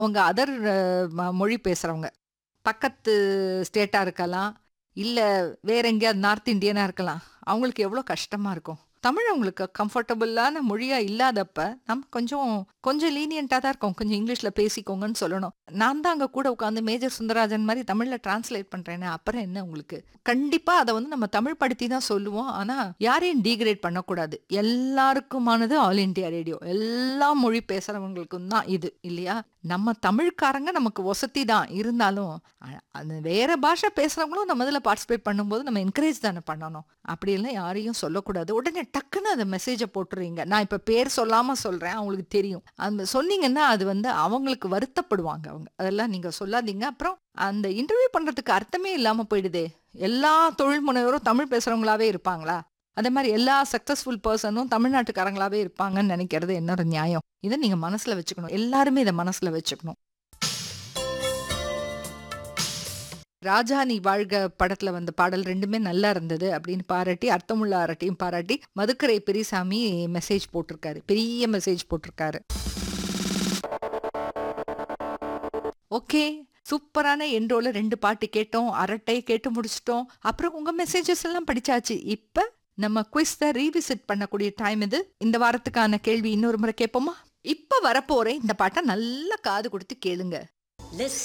உங்க அதர் மொழி பேசுறவங்க பக்கத்து ஸ்டேட்டா இருக்கலாம் இல்ல வேற எங்கேயாவது நார்த் இந்தியனா இருக்கலாம் அவங்களுக்கு எவ்வளோ கஷ்டமா இருக்கும் தமிழ் அவங்களுக்கு கம்ஃபர்டபுளான மொழியா இல்லாதப்ப நம்ம கொஞ்சம் கொஞ்சம் லீனியண்டா தான் இருக்கும் கொஞ்சம் இங்கிலீஷ்ல பேசிக்கோங்கன்னு சொல்லணும் நான் தான் அங்க கூட உட்காந்து மேஜர் சுந்தரராஜன் மாதிரி தமிழ்ல டிரான்ஸ்லேட் பண்றேனே அப்புறம் என்ன உங்களுக்கு கண்டிப்பா அதை வந்து நம்ம தமிழ் படுத்தி தான் சொல்லுவோம் ஆனா யாரையும் டீக்ரேட் பண்ணக்கூடாது எல்லாருக்குமானது ஆல் இண்டியா ரேடியோ எல்லா மொழி பேசுறவங்களுக்கும் தான் இது இல்லையா நம்ம தமிழ்காரங்க நமக்கு வசதி தான் இருந்தாலும் அ- அது வேற பாஷை பேசுறவங்களும் நம்ம இதில் பார்ட்டிசிபேட் பண்ணும்போது நம்ம என்கரேஜ் தானே பண்ணணும் அப்படியெல்லாம் யாரையும் சொல்லக்கூடாது உடனே டக்குன்னு அதை மெசேஜை போட்டுறீங்க நான் இப்போ பேர் சொல்லாம சொல்றேன் அவங்களுக்கு தெரியும் அந்த சொன்னீங்கன்னா அது வந்து அவங்களுக்கு வருத்தப்படுவாங்க அவங்க அதெல்லாம் நீங்க சொல்லாதீங்க அப்புறம் அந்த இன்டர்வியூ பண்றதுக்கு அர்த்தமே இல்லாம போயிடுதே எல்லா தொழில் முனைவரும் தமிழ் பேசுறவங்களாவே இருப்பாங்களா அதே மாதிரி எல்லா சக்சஸ்ஃபுல் பர்சனும் தமிழ்நாட்டுக்காரங்களாவே இருப்பாங்கன்னு நினைக்கிறது என்னோட நியாயம் இதை நீங்க மனசுல வச்சுக்கணும் எல்லாருமே இதை மனசுல வச்சுக்கணும் ராஜா நீ வாழ்க படத்துல வந்த பாடல் ரெண்டுமே நல்லா இருந்தது அப்படின்னு பாராட்டி அர்த்தமுள்ள அரட்டையும் பாராட்டி மதுக்கரை பெரியசாமி மெசேஜ் போட்டிருக்காரு பெரிய மெசேஜ் போட்டிருக்காரு ஓகே சூப்பரான என்ரோல ரெண்டு பாட்டு கேட்டோம் அரட்டை கேட்டு முடிச்சிட்டோம் அப்புறம் உங்க மெசேஜஸ் எல்லாம் படிச்சாச்சு இப்ப நம்ம குவிஸ்த ரீவிசிட் பண்ணக்கூடிய டைம் இது இந்த வாரத்துக்கான கேள்வி இன்னொரு முறை கேட்போமா இப்ப வரப்போறேன் இந்த பாட்டை நல்லா காது கொடுத்து கேளுங்க Listen.